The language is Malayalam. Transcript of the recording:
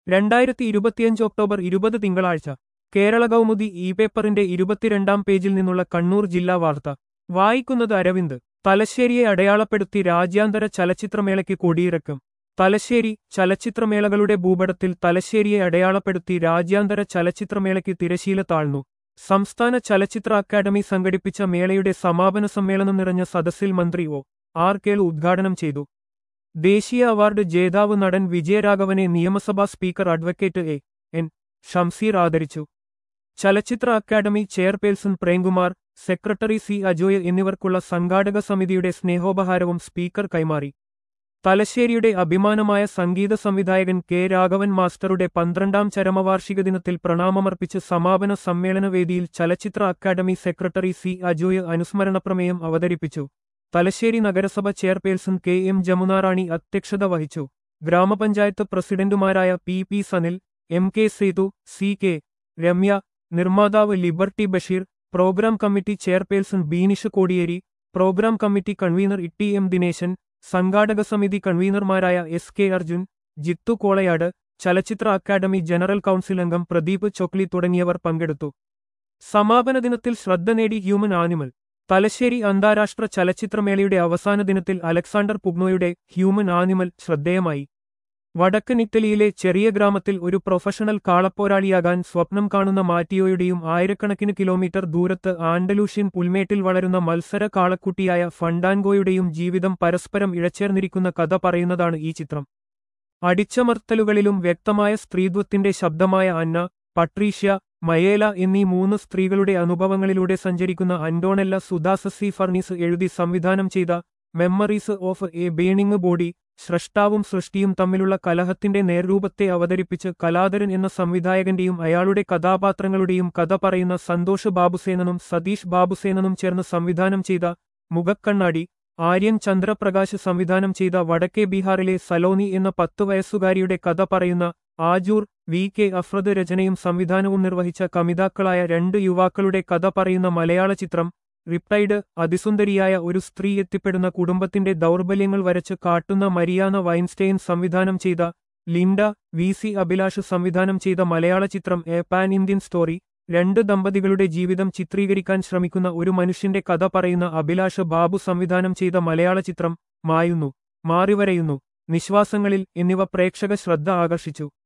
രണ്ടായിരത്തി ഇരുപത്തിയഞ്ച് ഒക്ടോബർ ഇരുപത് തിങ്കളാഴ്ച കേരള കൗമുദി ഇ പേപ്പറിന്റെ ഇരുപത്തിരണ്ടാം പേജിൽ നിന്നുള്ള കണ്ണൂർ ജില്ലാ വാർത്ത വായിക്കുന്നത് അരവിന്ദ് തലശ്ശേരിയെ അടയാളപ്പെടുത്തി രാജ്യാന്തര ചലച്ചിത്രമേളയ്ക്ക് കൊടിയിറക്കം തലശ്ശേരി ചലച്ചിത്രമേളകളുടെ ഭൂപടത്തിൽ തലശ്ശേരിയെ അടയാളപ്പെടുത്തി രാജ്യാന്തര ചലച്ചിത്രമേളയ്ക്ക് തിരശീല താഴ്ന്നു സംസ്ഥാന ചലച്ചിത്ര അക്കാദമി സംഘടിപ്പിച്ച മേളയുടെ സമാപന സമ്മേളനം നിറഞ്ഞ സദസ്സിൽ മന്ത്രി ഒ ആർ കേളു ഉദ്ഘാടനം ചെയ്തു ദേശീയ അവാർഡ് ജേതാവ് നടൻ വിജയരാഘവനെ നിയമസഭാ speaker advocate A N Shamseer ആദരിച്ചു ചലച്ചിത്ര academy chairperson Premkumar secretary C Ajoy എന്നിവർക്കുള്ള സംഘാടക സമിതിയുടെ സ്നേഹോപഹാരവും സ്പീക്കർ കൈമാറി തലശ്ശേരിയുടെ അഭിമാനമായ സംഗീത സംവിധായകൻ കെ രാഘവൻ മാസ്റ്ററുടെ പന്ത്രണ്ടാം ചരമവാർഷിക ദിനത്തിൽ പ്രണാമമർപ്പിച്ച് സമാപന സമ്മേളനവേദിയിൽ ചലച്ചിത്ര അക്കാദമി സെക്രട്ടറി സി അജോയ് അനുസ്മരണ പ്രമേയം അവതരിപ്പിച്ചു തലശ്ശേരി നഗരസഭ ചെയർപേഴ്സൺ കെ എം ജമുനാറാണി അധ്യക്ഷത വഹിച്ചു ഗ്രാമപഞ്ചായത്ത് പ്രസിഡന്റുമാരായ P P Sanil M K Sethu C K Ramya നിർമ്മാതാവ് Liberty Basheer programme committee chairperson Beenish Kodiyeri programme committee convener E T M Dineshan സംഘാടക സമിതി കൺവീനർമാരായ എസ് കെ അർജുൻ ജിത്തു കോളയാട് ചലച്ചിത്ര അക്കാദമി ജനറൽ കൗൺസിൽ അംഗം പ്രദീപ് ചൊക്ലി തുടങ്ങിയവർ പങ്കെടുത്തു സമാപന ദിനത്തിൽ ശ്രദ്ധ നേടി ഹ്യൂമൻ ആനിമൽ തലശ്ശേരി അന്താരാഷ്ട്ര ചലച്ചിത്രമേളയുടെ അവസാന ദിനത്തിൽ അലക്സാണ്ടർ പുഗ്നോയുടെ ഹ്യൂമൻ ആനിമൽ ശ്രദ്ധേയമായി വടക്കൻ ഇറ്റലിയിലെ ചെറിയ ഗ്രാമത്തിൽ ഒരു പ്രൊഫഷണൽ കാളപ്പോരാളിയാകാൻ സ്വപ്നം കാണുന്ന മാറ്റിയോയുടെയും ആയിരക്കണക്കിന് കിലോമീറ്റർ ദൂരത്ത് ആൻഡലൂഷ്യൻ പുൽമേട്ടിൽ വളരുന്ന മത്സര കാളക്കുട്ടിയായ ഫണ്ടാൻഗോയുടെയും ജീവിതം പരസ്പരം ഇഴച്ചേർന്നിരിക്കുന്ന കഥ പറയുന്നതാണ് ഈ ചിത്രം അടിച്ചമർത്തലുകളിലും വ്യക്തമായ സ്ത്രീത്വത്തിന്റെ ശബ്ദമായ അന്ന പട്രീഷ്യ മയേല എന്നീ മൂന്ന് സ്ത്രീകളുടെ അനുഭവങ്ങളിലൂടെ സഞ്ചരിക്കുന്ന അന്റോണെല്ല സുദാസസി ഫർണീസ് എഴുതി സംവിധാനം ചെയ്ത memories of a burning body സ്രഷ്ടാവും സൃഷ്ടിയും തമ്മിലുള്ള കലഹത്തിന്റെ നേർരൂപത്തെ അവതരിപ്പിച്ച് കലാധരൻ എന്ന സംവിധായകന്റെയും അയാളുടെ കഥാപാത്രങ്ങളുടെയും കഥ പറയുന്ന സന്തോഷ് ബാബുസേനനും സതീഷ് ബാബുസേനനും ചേർന്ന് സംവിധാനം ചെയ്ത മുഖക്കണ്ണാടി ആര്യൻ ചന്ദ്രപ്രകാശ് സംവിധാനം ചെയ്ത വടക്കേ ബീഹാറിലെ സലോനി എന്ന പത്തു വയസ്സുകാരിയുടെ കഥ പറയുന്ന ആജൂർ വി കെ അഫ്രദ് രചനയും സംവിധാനവും നിർവഹിച്ച കമിതാക്കളായ രണ്ട് യുവാക്കളുടെ കഥ പറയുന്ന മലയാള ചിത്രം റിപ്റ്റൈഡ് അതിസുന്ദരിയായ ഒരു സ്ത്രീ എത്തിപ്പെടുന്ന കുടുംബത്തിന്റെ ദൗർബല്യങ്ങൾ വരച്ച് കാട്ടുന്ന മരിയാന വൈൻസ്റ്റെയിൻ സംവിധാനം ചെയ്ത ലിൻഡ വി സി അഭിലാഷ് സംവിധാനം ചെയ്ത മലയാള ചിത്രം എ പാൻ ഇന്ത്യൻ സ്റ്റോറി രണ്ട് ദമ്പതികളുടെ ജീവിതം ചിത്രീകരിക്കാൻ ശ്രമിക്കുന്ന ഒരു മനുഷ്യന്റെ കഥ പറയുന്ന അഭിലാഷ് ബാബു സംവിധാനം ചെയ്ത മലയാള ചിത്രം മായുന്നു മാറിവരയുന്നു നിശ്വാസങ്ങളിൽ എന്നിവ പ്രേക്ഷക ശ്രദ്ധ ആകർഷിച്ചു